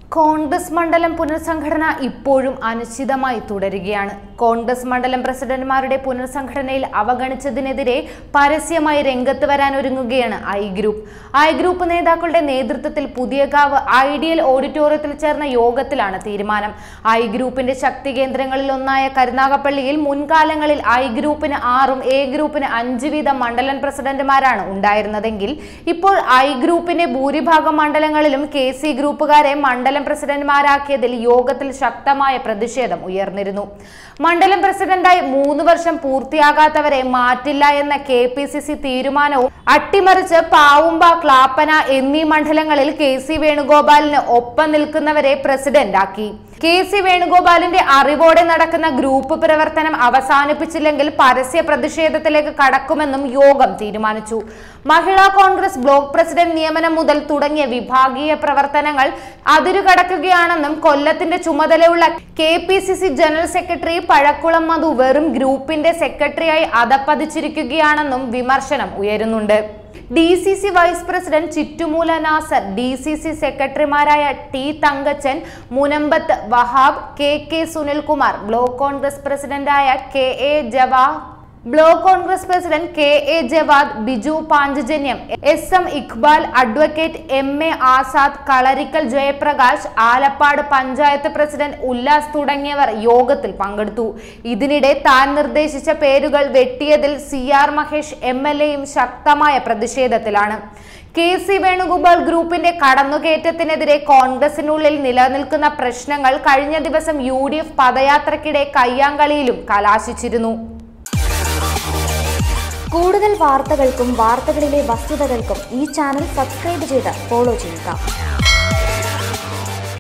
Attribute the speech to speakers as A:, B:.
A: കോൺഗ്രസ് മണ്ഡലം പുനഃസംഘടന ഇപ്പോഴും അനിശ്ചിതമായി തുടരുകയാണ് കോൺഗ്രസ് മണ്ഡലം പ്രസിഡന്റുമാരുടെ പുനഃസംഘടനയിൽ അവഗണിച്ചതിനെതിരെ പരസ്യമായി രംഗത്ത് വരാൻ ഒരുങ്ങുകയാണ് ഐ ഗ്രൂപ്പ് ഐ ഗ്രൂപ്പ് നേതാക്കളുടെ നേതൃത്വത്തിൽ പുതിയകാവ് ഐഡിയൽ ഓഡിറ്റോറിയത്തിൽ ചേർന്ന യോഗത്തിലാണ് തീരുമാനം ഐ ഗ്രൂപ്പിന്റെ ശക്തി കേന്ദ്രങ്ങളിൽ ഒന്നായ കരുനാഗപ്പള്ളിയിൽ മുൻകാലങ്ങളിൽ ഐ ഗ്രൂപ്പിന് ആറും എ ഗ്രൂപ്പിന് അഞ്ച് വീതം മണ്ഡലം പ്രസിഡന്റുമാരാണ് ഉണ്ടായിരുന്നതെങ്കിൽ ഇപ്പോൾ ഐ ഗ്രൂപ്പിന്റെ ഭൂരിഭാഗം മണ്ഡലങ്ങളിലും കെ സി ഗ്രൂപ്പുകാരെ മണ്ഡലം പ്രസിഡന്റുമാരാക്കിയതിൽ യോഗത്തിൽ ശക്തമായ പ്രതിഷേധം ഉയർന്നിരുന്നു മണ്ഡലം പ്രസിഡന്റായി മൂന്ന് വർഷം പൂർത്തിയാകാത്തവരെ മാറ്റില്ല എന്ന കെ പി സി സി തീരുമാനവും അട്ടിമറിച്ച് പാവുമ്പ ക്ലാപ്പന എന്നീ മണ്ഡലങ്ങളിൽ കെ സി വേണുഗോപാലിന് ഒപ്പം നിൽക്കുന്നവരെ പ്രസിഡന്റാക്കി കെ സി വേണുഗോപാലിന്റെ അറിവോടെ നടക്കുന്ന ഗ്രൂപ്പ് പ്രവർത്തനം അവസാനിപ്പിച്ചില്ലെങ്കിൽ പരസ്യ പ്രതിഷേധത്തിലേക്ക് കടക്കുമെന്നും യോഗം തീരുമാനിച്ചു മഹിളാ കോൺഗ്രസ് ബ്ലോക്ക് പ്രസിഡന്റ് നിയമനം മുതൽ തുടങ്ങിയ വിഭാഗീയ പ്രവർത്തനങ്ങൾ അതിരുകടക്കുകയാണെന്നും കൊല്ലത്തിന്റെ ചുമതലയുള്ള K P C C general secretary Pazhakulam Madhu വെറും ഗ്രൂപ്പിന്റെ സെക്രട്ടറിയായി അധപ്പതിച്ചിരിക്കുകയാണെന്നും വിമർശനം ഉയരുന്നുണ്ട് D C C vice president Chittumoola Nasar D C C സെക്രട്ടറിമാരായ T Thankachan Munambath Wahab K K Sunilkumar block Congress പ്രസിഡന്റായ കെ എ ജവാ block Congress president K A Jawad Biju Panchajanyam S M Iqbal advocate M A Azad Kalarikkal Jayaprakash Alappad panchayat president Ullas തുടങ്ങിയവർ യോഗത്തിൽ പങ്കെടുത്തു ഇതിനിടെ താൻ നിർദ്ദേശിച്ച പേരുകൾ വെട്ടിയതിൽ C R Mahesh M L എയും ശക്തമായ പ്രതിഷേധത്തിലാണ് കെ സി വേണുഗോപാൽ ഗ്രൂപ്പിന്റെ കടന്നുകയറ്റത്തിനെതിരെ കോൺഗ്രസിനുള്ളിൽ നിലനിൽക്കുന്ന പ്രശ്നങ്ങൾ കഴിഞ്ഞ ദിവസം യു ഡി എഫ് പദയാത്രയ്ക്കിടെ കയ്യാങ്കളിയിലും കലാശിച്ചിരുന്നു
B: കൂടുതൽ വാർത്തകൾക്കും വാർത്തകളിലെ വസ്തുതകൾക്കും ഈ ചാനൽ സബ്സ്ക്രൈബ് ചെയ്ത് ഫോളോ ചെയ്യുക